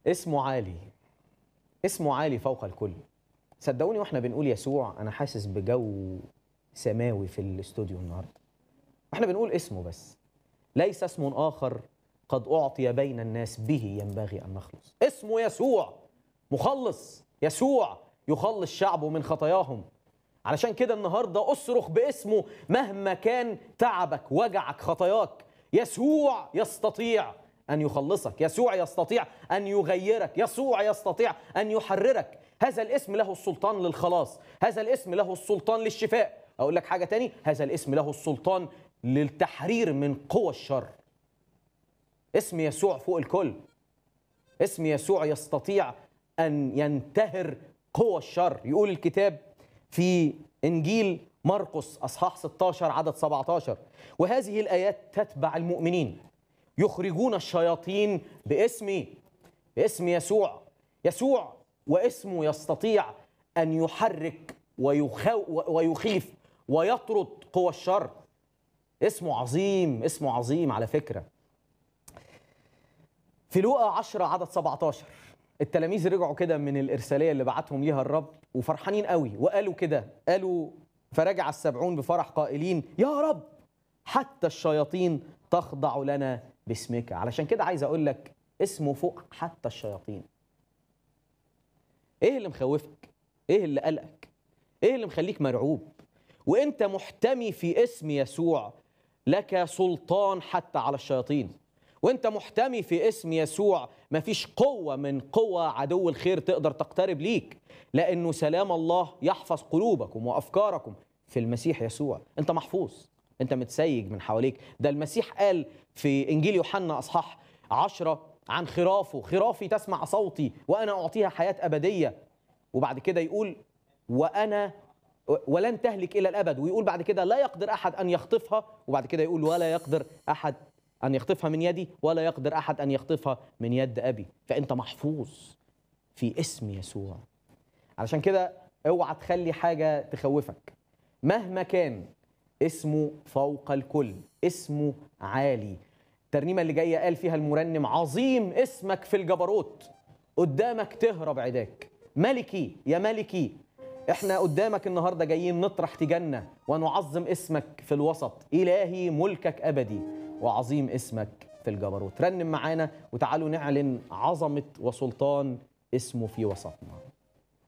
اسمه عالي اسمه عالي فوق الكل صدقوني واحنا بنقول يسوع انا حاسس بجو سماوي في الاستوديو النهارده احنا بنقول اسمه بس ليس اسم اخر قد اعطي بين الناس به ينبغي ان نخلص اسمه يسوع مخلص يسوع يخلص شعبه من خطاياهم علشان كده النهارده اصرخ باسمه مهما كان تعبك وجعك خطاياك يسوع يستطيع ان يخلصك يسوع يستطيع ان يغيرك يسوع يستطيع ان يحررك هذا الاسم له السلطان للخلاص هذا الاسم له السلطان للشفاء اقول لك حاجه تاني هذا الاسم له السلطان للتحرير من قوى الشر اسم يسوع فوق الكل اسم يسوع يستطيع ان ينتهر قوى الشر يقول الكتاب في انجيل مرقس اصحاح 16 عدد 17 وهذه الايات تتبع المؤمنين يخرجون الشياطين باسمي باسم يسوع يسوع واسمه يستطيع ان يحرك ويخو ويخيف ويطرد قوى الشر اسمه عظيم اسمه عظيم على فكره في لوقا 10 عدد 17 التلاميذ رجعوا كده من الإرسالية اللي بعتهم ليها الرب وفرحانين قوي وقالوا كده قالوا فرجع السبعون بفرح قائلين يا رب حتى الشياطين تخضع لنا باسمك علشان كده عايز أقول لك اسمه فوق حتى الشياطين ايه اللي مخوفك ايه اللي قلقك ايه اللي مخليك مرعوب وانت محتمي في اسم يسوع لك سلطان حتى على الشياطين وانت محتمي في اسم يسوع مفيش قوة من قوى عدو الخير تقدر تقترب ليك لأنه سلام الله يحفظ قلوبكم وأفكاركم في المسيح يسوع انت محفوظ انت متسيج من حواليك ده المسيح قال في إنجيل يوحنا أصحاح عشرة عن خرافه خرافي تسمع صوتي وأنا أعطيها حياة أبدية وبعد كده يقول وأنا ولن تهلك إلى الأبد ويقول بعد كده لا يقدر أحد أن يخطفها وبعد كده يقول ولا يقدر أحد أن يخطفها من يدي ولا يقدر أحد أن يخطفها من يد أبي فأنت محفوظ في اسم يسوع علشان كده اوعى تخلي حاجة تخوفك مهما كان اسمه فوق الكل اسمه عالي الترنيمة اللي جاية قال فيها المرنم عظيم اسمك في الجبروت قدامك تهرب عداك ملكي يا ملكي احنا قدامك النهاردة جايين نطرح تجنة ونعظم اسمك في الوسط إلهي ملكك أبدي وعظيم اسمك في الجبروت رنم معانا وتعالوا نعلن عظمة وسلطان اسمه في وسطنا